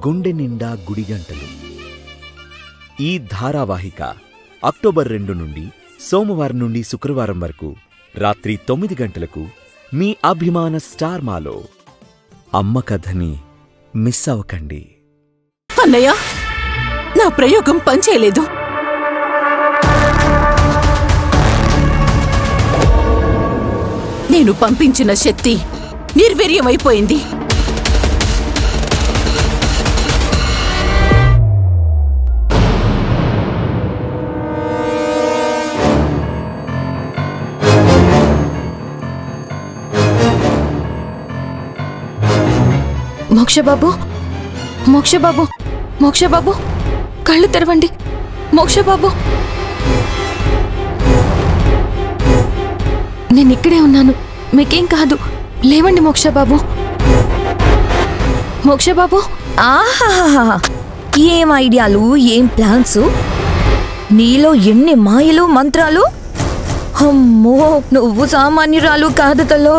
గుండె నిండా గుడిగంటలు ఈ ధారావాహిక అక్టోబర్ రెండు నుండి సోమవారం నుండి శుక్రవారం వరకు రాత్రి తొమ్మిది గంటలకు మీ అభిమాన స్టార్ మాలో అమ్మ కథని మిస్ అవ్వకండి అన్నయ్య నా ప్రయోగం పనిచేయలేదు నేను పంపించిన శక్తి నిర్వీర్యమైపోయింది మోక్షబాబు మోక్షబాబు మోక్షబాబు కళ్ళు తెరవండి మోక్షబాబు నేను ఇక్కడే ఉన్నాను మీకేం కాదు లేవండి మోక్షబాబు మోక్షబాబు ఆహాహాహా ఏం ఐడియాలు ఏం ప్లాన్స్ నీలో ఎన్ని మాయలు మంత్రాలు అమ్మో నువ్వు సామాన్యురాలు కాదు తలో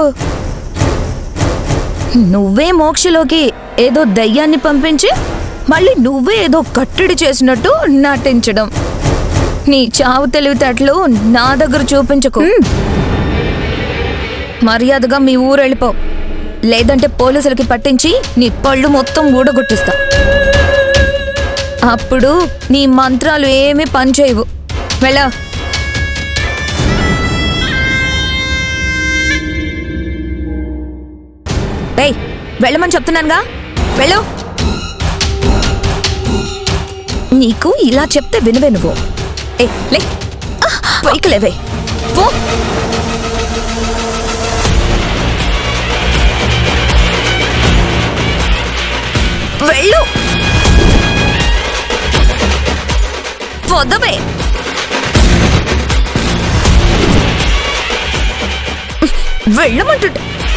నువ్వే మోక్షలోకి ఏదో దయ్యాన్ని పంపించి మళ్ళీ నువ్వే ఏదో కట్టడి చేసినట్టు నటించడం నీ చావు తెలివితేటలు నా దగ్గర చూపించకు మర్యాదగా మీ ఊరు వెళ్ళిపో లేదంటే పోలీసులకి పట్టించి నీ పళ్ళు మొత్తం ఊడగొట్టిస్తా అప్పుడు నీ మంత్రాలు ఏమీ పనిచేయవు వెళ్ళా ఏయ్ వెళ్ళమని చెప్తున్నానుగా వెళ్ళు నీకు ఇలా చెప్తే వినవే నువ్వు ఏ లే పైకి లేవే పో వెళ్ళు వదవే వెళ్ళమంటుంటే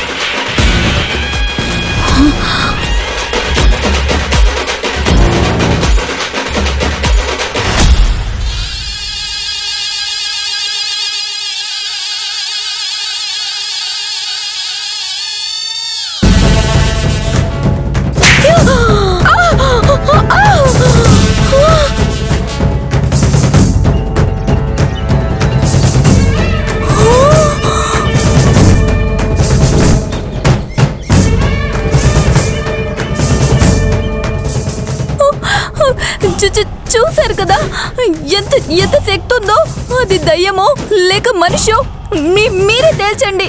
చూ- చూ- చూశారు కదా ఎంత ఎంత శక్తి ఉందో అది దయ్యమో లేక మనిషో మీ మీరే తేల్చండి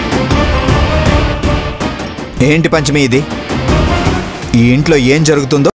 ఏంటి పంచమి ఇది ఈ ఇంట్లో ఏం జరుగుతుందో